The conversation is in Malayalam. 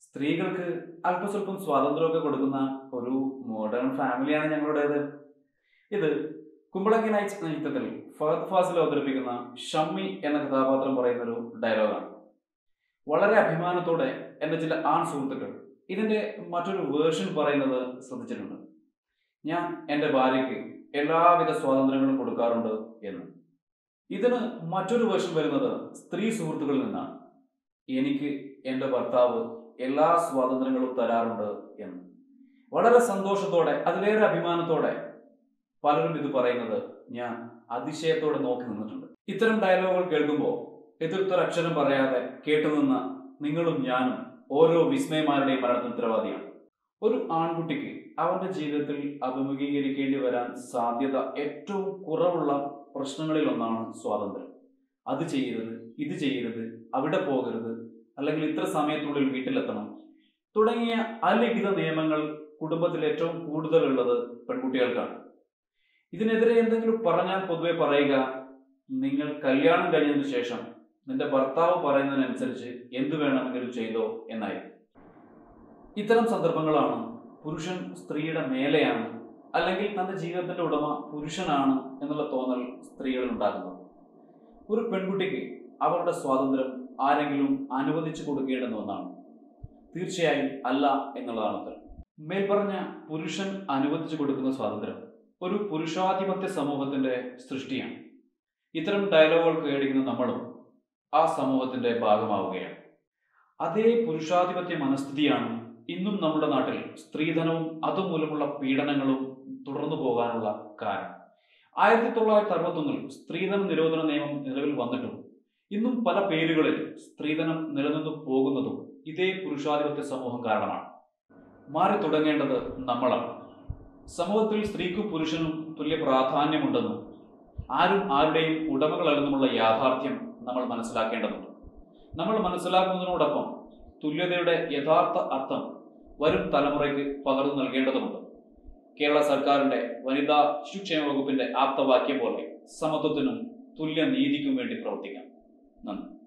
സ്ത്രീകൾക്ക് അല്പസ്വല്പം സ്വാതന്ത്ര്യമൊക്കെ കൊടുക്കുന്ന ഒരു മോഡേൺ ഫാമിലിയാണ് ഞങ്ങളുടേത് ഇത് കുമ്പളങ്ങി നൈറ്റ്സ് നൃത്തത്തിൽ ഫഹദ് ഫാസിൽ അവതരിപ്പിക്കുന്ന ഷമ്മി എന്ന കഥാപാത്രം പറയുന്ന ഒരു ഡയലോഗാണ് വളരെ അഭിമാനത്തോടെ എൻ്റെ ചില ആൺ സുഹൃത്തുക്കൾ ഇതിൻ്റെ മറ്റൊരു വേർഷൻ പറയുന്നത് ശ്രദ്ധിച്ചിട്ടുണ്ട് ഞാൻ എൻ്റെ ഭാര്യയ്ക്ക് എല്ലാവിധ സ്വാതന്ത്ര്യങ്ങളും കൊടുക്കാറുണ്ട് എന്ന് ഇതിന് മറ്റൊരു വേർഷൻ വരുന്നത് സ്ത്രീ സുഹൃത്തുക്കളിൽ നിന്നാണ് എനിക്ക് എൻ്റെ ഭർത്താവ് എല്ലാ സ്വാതന്ത്ര്യങ്ങളും തരാറുണ്ട് എന്ന് വളരെ സന്തോഷത്തോടെ അതിലേറെ അഭിമാനത്തോടെ പലരും ഇത് പറയുന്നത് ഞാൻ അതിശയത്തോടെ നോക്കി നിന്നിട്ടുണ്ട് ഇത്തരം ഡയലോഗുകൾ കേൾക്കുമ്പോൾ എതിർത്തൊരക്ഷരം പറയാതെ കേട്ടുനിന്ന നിങ്ങളും ഞാനും ഓരോ വിസ്മയമാരുടെയും മരണത്തിന് ഉത്തരവാദിയാണ് ഒരു ആൺകുട്ടിക്ക് അവന്റെ ജീവിതത്തിൽ അഭിമുഖീകരിക്കേണ്ടി വരാൻ സാധ്യത ഏറ്റവും കുറവുള്ള പ്രശ്നങ്ങളിൽ ഒന്നാണ് സ്വാതന്ത്ര്യം അത് ചെയ്യരുത് ഇത് ചെയ്യരുത് അവിടെ പോകരുത് അല്ലെങ്കിൽ ഇത്ര സമയത്തിനുള്ളിൽ വീട്ടിലെത്തണം തുടങ്ങിയ അലിഖിത നിയമങ്ങൾ കുടുംബത്തിൽ ഏറ്റവും കൂടുതലുള്ളത് പെൺകുട്ടികൾക്കാണ് ഇതിനെതിരെ എന്തെങ്കിലും പറഞ്ഞാൽ പൊതുവെ പറയുക നിങ്ങൾ കല്യാണം കഴിഞ്ഞതിന് ശേഷം നിന്റെ ഭർത്താവ് പറയുന്നതിനനുസരിച്ച് എന്ത് വേണമെങ്കിലും ചെയ്തോ എന്നായിരിക്കും ഇത്തരം സന്ദർഭങ്ങളാണ് പുരുഷൻ സ്ത്രീയുടെ മേലെയാണ് അല്ലെങ്കിൽ തന്റെ ജീവിതത്തിന്റെ ഉടമ പുരുഷനാണ് എന്നുള്ള തോന്നൽ സ്ത്രീകളിൽ ഉണ്ടാകുന്നത് ഒരു പെൺകുട്ടിക്ക് അവരുടെ സ്വാതന്ത്ര്യം ആരെങ്കിലും അനുവദിച്ചു കൊടുക്കേണ്ടുന്ന ഒന്നാണ് തീർച്ചയായും അല്ല എന്നുള്ളതാണ് ഉത്തരം മേൽപ്പറഞ്ഞ പുരുഷൻ അനുവദിച്ചു കൊടുക്കുന്ന സ്വാതന്ത്ര്യം ഒരു പുരുഷാധിപത്യ സമൂഹത്തിന്റെ സൃഷ്ടിയാണ് ഇത്തരം ഡയലോഗുകൾ കേടിക്കുന്ന നമ്മളും ആ സമൂഹത്തിന്റെ ഭാഗമാവുകയാണ് അതേ പുരുഷാധിപത്യ മനസ്ഥിതിയാണ് ഇന്നും നമ്മുടെ നാട്ടിൽ സ്ത്രീധനവും അതുമൂലമുള്ള പീഡനങ്ങളും തുടർന്നു പോകാനുള്ള കാരണം ആയിരത്തി തൊള്ളായിരത്തി അറുപത്തൊന്നിൽ സ്ത്രീധന നിരോധന നിയമം നിലവിൽ വന്നിട്ടും ഇന്നും പല പേരുകളിൽ സ്ത്രീധനം നിലനിന്നു പോകുന്നതും ഇതേ പുരുഷാധിപത്യ സമൂഹം കാരണമാണ് മാറി തുടങ്ങേണ്ടത് നമ്മളാണ് സമൂഹത്തിൽ സ്ത്രീക്കും പുരുഷനും തുല്യ പ്രാധാന്യമുണ്ടെന്നും ആരും ആരുടെയും ഉടമകളല്ലെന്നുമുള്ള യാഥാർത്ഥ്യം നമ്മൾ മനസ്സിലാക്കേണ്ടതുണ്ട് നമ്മൾ മനസ്സിലാക്കുന്നതിനോടൊപ്പം തുല്യതയുടെ യഥാർത്ഥ അർത്ഥം വരും തലമുറയ്ക്ക് പകർന്നു നൽകേണ്ടതുണ്ട് കേരള സർക്കാരിന്റെ വനിതാ ശിശുക്ഷേമ വകുപ്പിന്റെ ആപ്തവാക്യം പോലെ സമത്വത്തിനും തുല്യ നീതിക്കും വേണ്ടി പ്രവർത്തിക്കാം നന്ദി